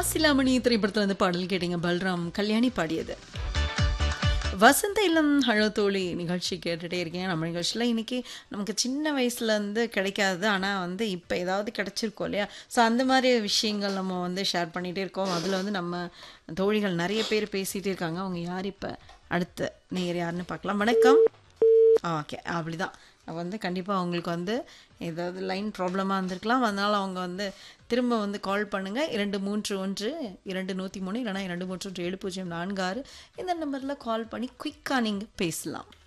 மாசிலாமணி திரைப்படத்துல இருந்து பாடல் கேட்டீங்க பல்ராம் கல்யாணி பாடியது வசந்த இல்லம் ஹலோ தோழி நிகழ்ச்சி கேட்டுகிட்டே இருக்கேன் நம்ம நிகழ்ச்சியில் இன்றைக்கி நமக்கு சின்ன வயசுலேருந்து கிடைக்காது ஆனால் வந்து இப்போ ஏதாவது கிடச்சிருக்கோம் இல்லையா ஸோ அந்த மாதிரி விஷயங்கள் நம்ம வந்து ஷேர் பண்ணிகிட்டே இருக்கோம் அதில் வந்து நம்ம தோழிகள் நிறைய பேர் பேசிகிட்டே இருக்காங்க அவங்க யார் இப்போ அடுத்த நேர் யாருன்னு பார்க்கலாம் வணக்கம் ஓகே அப்படிதான் அப்ப வந்து கண்டிப்பாக அவங்களுக்கு வந்து ஏதாவது லைன் ப்ராப்ளமாக இருந்திருக்கலாம் அதனால் அவங்க வந்து திரும்ப வந்து கால் பண்ணுங்கள் இரண்டு மூன்று ஒன்று இரண்டு நூற்றி மூணு இல்லைனா இரண்டு மூன்று ஒன்று ஏழு பூஜ்ஜியம் நான்கு ஆறு இந்த நம்பரில் கால் பண்ணி குயிக்காக நீங்கள் பேசலாம்